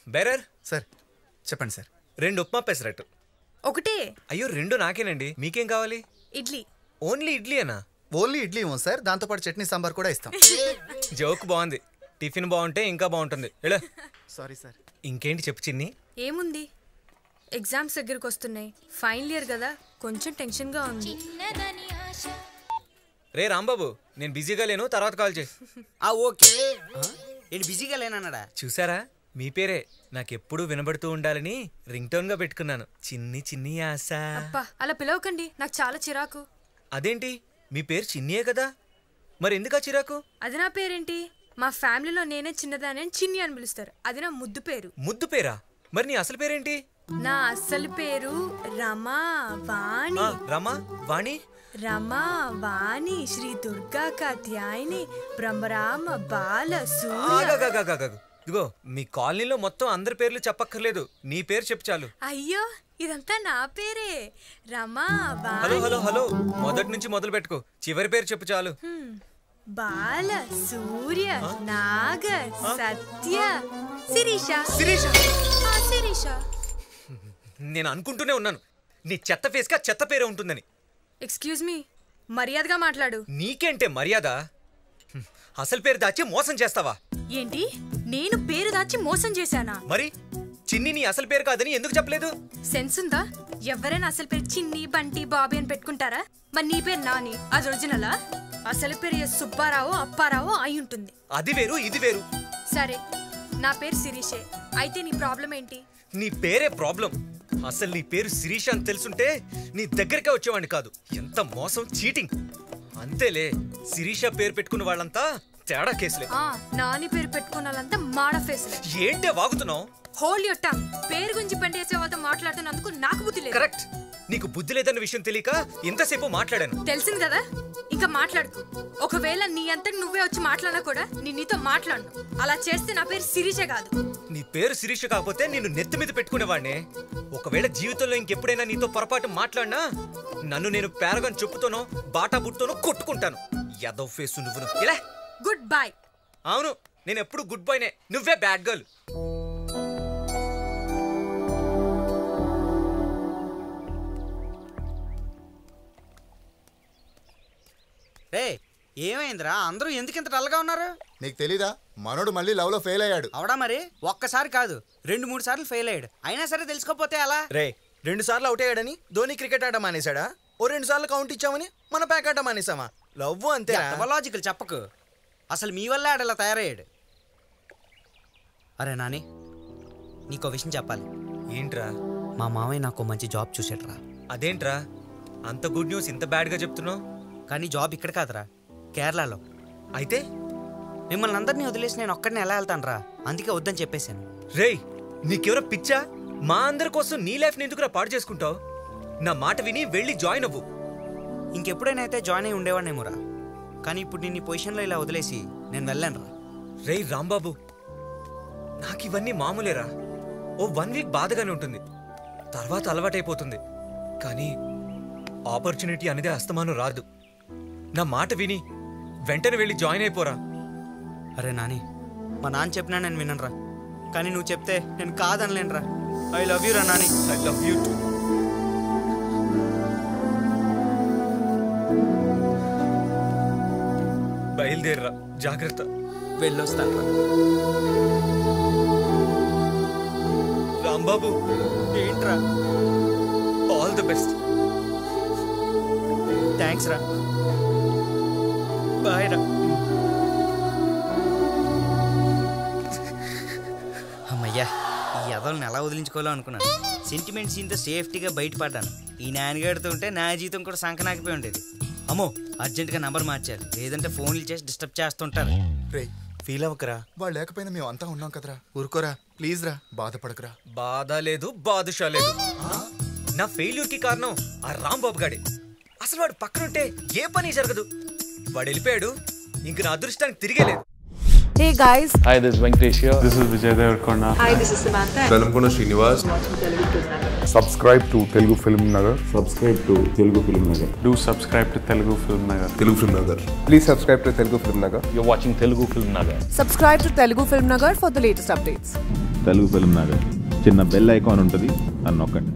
Bearer sir చెప్పండి sir రెండు ఉప్మా పెసరట్టు ఒకటే అయ్యో రెండు నాకేనండి మీకేం కావాలి ఇడ్లీ ఓన్లీ ఇడ్లీయేనా ఓన్లీ ఇడ్లీ ఇవ్వం సార్ దాంతోపాటు చట్నీ సాంబార్ కూడా ఇస్తాం జోక్ బాగుంది టిఫిన్ బాగుంటే ఇంకా బాగుంటుంది ఎలా సారీ సార్ ఇంకేంటి చెప్పు చిన్ని ఏముంది ఎగ్జామ్స్ దగ్గరకు వస్తున్నాయి ఫైనల్ ఇయర్ కదా కొంచెం టెన్షన్గా ఉంది రే రాంబాబు నేను బిజీగా లేను తర్వాత కాల్ చేయి ఆ ఓకే నేను బిజీగా లేనన్నాడా చూసారా మీ పేరే నాకెప్పుడు వినబడుతూ ఉండాలని రింగ్ టోన్ గా పెట్టుకున్నాను చిన్ని చిన్ని ఆశ అబ్బా అలా పిలవకండి నాకు చాలా చిరాకు అదేంటి మీ పేరు చిన్నియే కదా మరి ఎందుకా చిరాకు అది నా పేరేంటి మా ఫ్యామిలీలో నేనే చిన్నదాని అని చిన్ని అని పిలుస్తారు అది నా ముద్దు పేరు ముద్దు పేరా మరి నీ అసలు పేరేంటి నా అసలు పేరు రమా వాణి ఆ, రమా వాణి రమా వాణి శ్రీ దుర్గా కాత్యాయని బ్రహ్మరామ బాల సూర్య ఆగాగాగాగాగు. ఇదిగో మీ కాలనీలో మొత్తం అందరి పేర్లు చెప్పక్కర్లేదు నీ పేరు చెప్పు చాలు అయ్యో ఇదంతా నా పేరే Rama hello Vani hello hello మొదటి నుంచి మొదలు పెట్టుకో చివరి పేరు చెప్పు చాలు హ్మ్. బాల సూర్య నాగ సత్య శిరీష శిరీష ఆ, శిరీష నేను అనుకుంటూనే ఉన్నాను నీ చెత్త ఫేస్గా చెత్త పేరే ఉంటుందని ఎక్స్క్యూజ్ మీ మర్యాదగా మాట్లాడు నీకేంటే మర్యాద హ్మ్, అసలు పేరు దాచి మోసం చేస్తావా ఏంటి నేను పేరు దాచి మోసం చేశానా మరి చిన్ని నీ అసలు పేరు కాదని ఎందుకు చెప్పలేదు సెన్స్ ఉందా ఎవరైనా అసలు పేరు చిన్ని బంటి బాబీ అని పెట్టుకుంటారా మరి నీ పేరు నాని అది ఒరిజినలా అసలు పేరు ఎస్ సుబ్బారావు అప్పారావు అయి ఉంటుంది అది వేరు ఇది వేరు సరే నా పేరు శిరీషే అయితే నీ ప్రాబ్లం ఏంటి నీ పేరే ప్రాబ్లం అసలు నీ పేరు శిరీష అని తెలుసుంటే నీ దగ్గరికే వచ్చేవాడిని కాదు ఎంత మోసం చీటింగ్ అంతేలే శిరీష పేరు పెట్టుకున్న వాళ్ళంతా తేడా కేసులే ఆ నాని పేరు పెట్టుకున్న వాళ్ళంతా మాడ ఫేసులే ఏంటే వాగుతున్నావు హోల్ యువర్ టంగ్ పేరు గురించి పండేసే వాళ్ళతో మాట్లాడుతున్నందుకు నాకు బుద్ధి లేదు కరెక్ట్ నీకు బుద్ధి లేదన్న విషయం తెలియక ఇంతసేపు మాట్లాడాను తెలిసింది కదా ఇంకా మాట్లాడుకు ఒకవేళ నీ అంతటి నువ్వే వచ్చి మాట్లాడినా కూడా నేను నీతో మాట్లాడను అలా చేస్తే నా పేరు శిరీషే కాదు నీ పేరు శిరీష కాకపోతే నిన్ను నెత్తి మీద పెట్టుకునేవాడినే ఒకవేళ జీవితంలో ఇంకెప్పుడైనా నీతో పొరపాటు మాట్లాడినా నన్ను నేను పేరగని చెప్పుతోనో బాటా బుట్టతోనో కొట్టుకుంటాను యదవ్ ఫేసు నువ్వు ఇలా గుడ్ బై అవును నేను ఎప్పుడు గుడ్ బాయ్నే నువ్వే బ్యాడ్ గర్ల్ రే ఏమైందిరా అందరూ ఎందుకు ఇంత డల్గా ఉన్నారు నీకు తెలీదా మనోడు మళ్ళీ లవ్ లో ఫెయిల్ అయ్యాడు అవడా మరి ఒక్కసారి కాదు రెండు మూడు సార్లు ఫెయిల్ అయ్యాడు అయినా సరే తెలుసుకోపోతే అలా రే రెండు సార్లు అవుట్ అయ్యాడని ధోని క్రికెట్ ఆట మానేశాడా ఓ రెండు సార్లు కౌంట్ ఇచ్చామని మన ప్యాక్ ఆట మానేసామా లవ్ అంతే లాజికల్ చెప్పకు అసలు మీ వల్ల ఆడ ఇలా తయారయ్యాడు అరే నాని నీకో విషయం చెప్పాలి ఏంట్రా మా మామయ్య నాకు మంచి జాబ్ చూసాడురా అదేంట్రా అంత గుడ్ న్యూస్ ఇంత బ్యాడ్ గా చెప్తున్నావు కానీ జాబ్ ఇక్కడ కాదురా కేరళలో అయితే మిమ్మల్ని అందరినీ వదిలేసి నేను ఒక్కడిని ఎలా వెళ్తానురా అందుకే వద్దని చెప్పేశాను రేయ్ నీకెవరో పిచ్చా మా అందరి కోసం నీ లైఫ్ ఎందుకురా పాడు చేసుకుంటావు నా మాట విని వెళ్ళి జాయిన్ అవ్వు ఇంకెప్పుడైనా అయితే జాయిన్ అయి ఉండేవాడినేమోరా కానీ ఇప్పుడు నిన్ను ఈ పొజిషన్లో ఇలా వదిలేసి నేను వెళ్ళాను రా రేయ్ రాంబాబు నాకు ఇవన్నీ మామూలేరా ఓ వన్ వీక్ బాధగానే ఉంటుంది తర్వాత అలవాటైపోతుంది కానీ ఆపర్చునిటీ అనేది అస్తమానం రాదు నా మాట విని వెంటనే వెళ్ళి జాయిన్ అయిపోరా అరే నాని మా నాన్న చెప్పినా నేను విననురా కానీ నువ్వు చెప్తే నేను కాదనలేనురా ఐ లవ్ యూ రా Nani I love you too బయలుదేరరా జాగ్రత్త వెళ్ళొస్తాను రా రాంబాబు ఏంట్రా ఆల్ ది బెస్ట్ థ్యాంక్స్ రా బాయ్ రా అమ్మయ్యా ఈ ఎదల్ని ఎలా వదిలించుకోవాలో అనుకున్నాను సెంటిమెంట్ సీన్తో సేఫ్టీగా బయటపడ్డాను ఈ నాన్నగారితో ఉంటే నా జీవితం కూడా సంకనాకిపోయి ఉండేది అమ్మో అర్జెంటుగా నంబర్ మార్చారు లేదంటే ఫోన్లు చేసి డిస్టర్బ్ చేస్తుంటారు రే ఫీల్ అవ్వకరా వాళ్ళు లేకపోయినా మేము అంతా ఉన్నాం కదరా ఊరుకోరా ప్లీజ్ రా బాధపడకురా బాధ లేదు బాదుషా లేదు నా ఫెయిల్యూర్ కి కారణం ఆ రాంబాబు గాడే అసలు వాడు పక్కనుంటే ఏ పని జరగదు వాడు వెళ్ళిపోయాడు ఇంక నా అదృష్టానికి తిరిగే లేదు Hey guys, Hi, this is Venkatesh here. This is Vijay Devarkonda. hi, this is Samantha. Velankonda Srinivas subscribe to Telugu film Nagar subscribe to Telugu film Nagar Do subscribe to Telugu Film Nagar. Telugu film Nagar please subscribe to Telugu film Nagar You're watching Telugu Film Nagar. Subscribe to Telugu Film Nagar for the latest updates. Telugu film Nagar చిన్న bell icon ఉంటుంది అని నొక్కండి